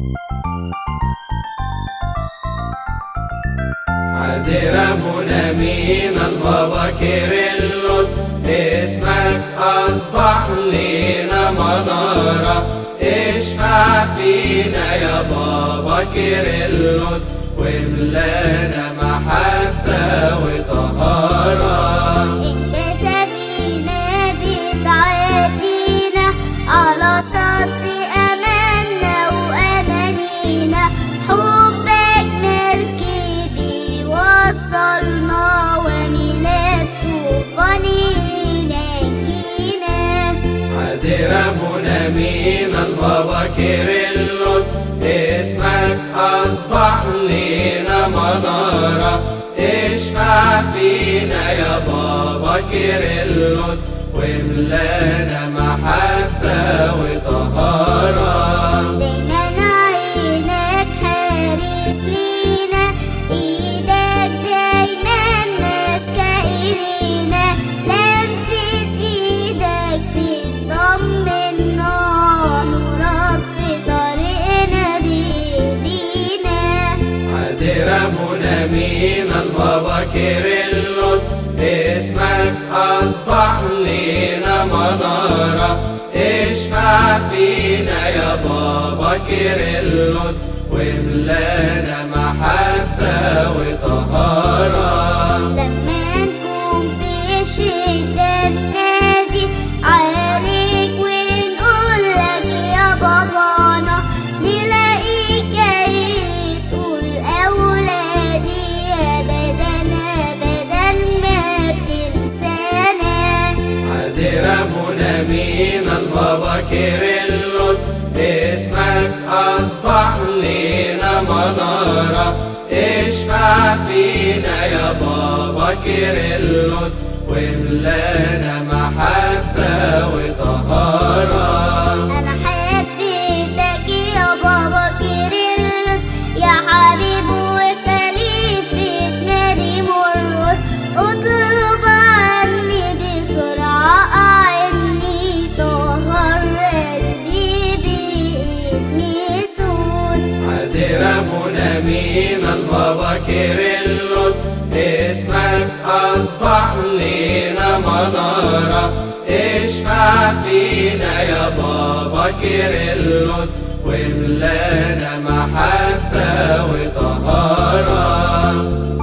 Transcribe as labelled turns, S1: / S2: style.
S1: حذر من البابا كيرلس اسمك أصبح لنا منارة اشفع فينا يا بابا كيرلس واملانا محبة وطهارة
S2: انت سفينة بتعدينا على شط اماننا وامانينا حبك مركبي وصلنا ومن الطوفان نجينا
S1: حذر من البابا كيرلس اسمك أصبح لنا منارة اشفع فينا يا بابا كيرلس واملانا محبة وطهارة
S2: دايما عينك حارس لينا ايدك دايما ماسكة ايدينا لمسة ايدك بتطمنا نورك في طريقنا بايدينا
S1: حذر من البابا كيرلس اسمك أصبح لنا منارة اشفع فينا يا بابا كيرلس واملانا محبة وطهارة
S2: لما نكون في شدة ننادي عليك ونقول لك يا بابانا نلاقيك جاي تقول أولادي أبدا أبدا ما تنسانا
S1: حذر من البابا كيرلس اسمك أصبح لنا منارة اشفع فينا يا بابا كيرلس واملانا محبة وطهارة
S2: أنا حبيتك يا بابا كيرلس يا حبيب وخليفة نادي مرقس اطلب عني بسرعة أعني طهر قلبي باسم يسوس
S1: حذر من البابا كيرلس اسمك أصبح لنا منارة اشفع فينا يا بابا كيرلس واملانا محبة وطهارة